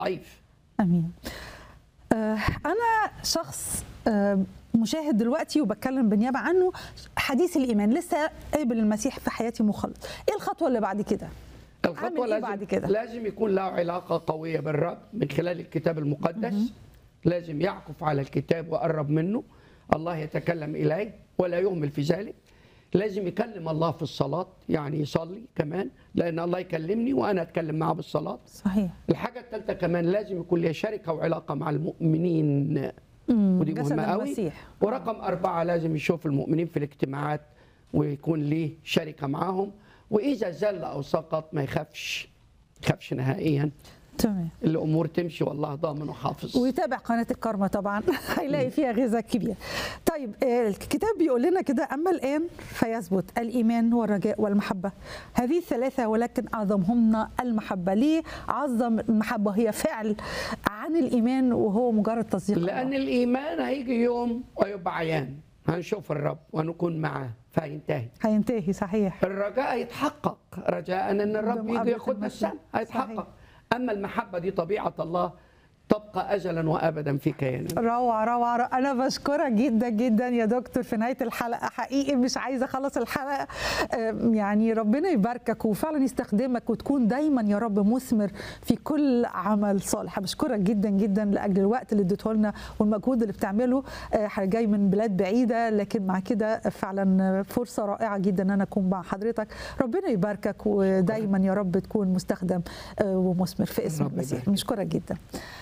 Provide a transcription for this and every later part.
ضعيف امين آه، انا شخص آه، مشاهد دلوقتي وبتكلم بالنيابه عنه حديث الايمان لسه قابل المسيح في حياتي مخلص ايه الخطوه اللي بعد كده الخطوه أعمل إيه لازم بعد كده؟ لازم يكون له علاقه قويه بالرب من خلال الكتاب المقدس لازم يعكف على الكتاب ويقرب منه الله يتكلم اليه ولا يهمل في ذلك لازم يكلم الله في الصلاه يعني يصلي كمان لان الله يكلمني وانا اتكلم معه بالصلاه صحيح الحاجه الثالثه كمان لازم يكون ليه شركه وعلاقه مع المؤمنين مم، ودي جسد مهمه قوي المسيح. ورقم أربعة لازم يشوف المؤمنين في الاجتماعات ويكون ليه شركة معاهم وإذا زل أو سقط ما يخافش يخافش نهائيا تمام الأمور تمشي والله ضامن وحافظ ويتابع قناه الكارما طبعا هيلاقي فيها غذاء كبير طيب آه، الكتاب بيقول لنا كده اما الان فيثبت الايمان والرجاء والمحبه هذه الثلاثه ولكن اعظمهن المحبه ليه عظم المحبه هي فعل عن الايمان وهو مجرد تصديق لأن الله. الإيمان هيجي يوم ويبقى عيان هنشوف الرب ونكون معاه فهينتهي هينتهي صحيح الرجاء يتحقق رجاء ان الرب يجي بمقابلة ياخدنا المسيح. السماء هيتحقق صحيح. اما المحبه دي طبيعه الله تبقى ازلا وابدا في كياننا روعة روعة روعة. أنا بشكرك جدا جدا يا دكتور في نهاية الحلقة حقيقي مش عايزة أخلص الحلقة آم، يعني ربنا يباركك وفعلا يستخدمك وتكون دايما يا رب مثمر في كل عمل صالح بشكرك جدا جدا لأجل الوقت اللي اديته لنا والمجهود اللي بتعمله آه، جاي من بلاد بعيدة لكن مع كده فعلا فرصة رائعة جدا أن أنا أكون مع حضرتك ربنا يباركك ودايما يا رب تكون مستخدم آه، ومثمر في اسم رب المسيح يبارك. بشكرك جدا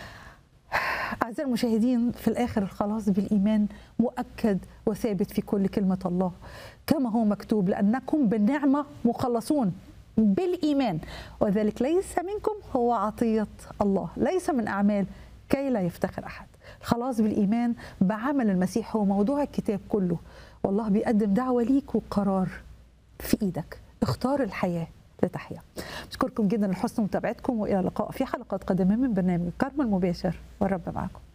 أعزائي المشاهدين في الآخر الخلاص بالإيمان مؤكد وثابت في كل كلمة الله كما هو مكتوب لأنكم بالنعمة مخلصون بالإيمان وذلك ليس منكم هو عطية الله ليس من أعمال كي لا يفتخر أحد الخلاص بالإيمان بعمل المسيح هو موضوع الكتاب كله والله بيقدم دعوة ليك وقرار في إيدك اختار الحياة لتحيا أشكركم جدا لحسن متابعتكم وإلى اللقاء في حلقات قادمة من برنامج كارما المباشر والرب معكم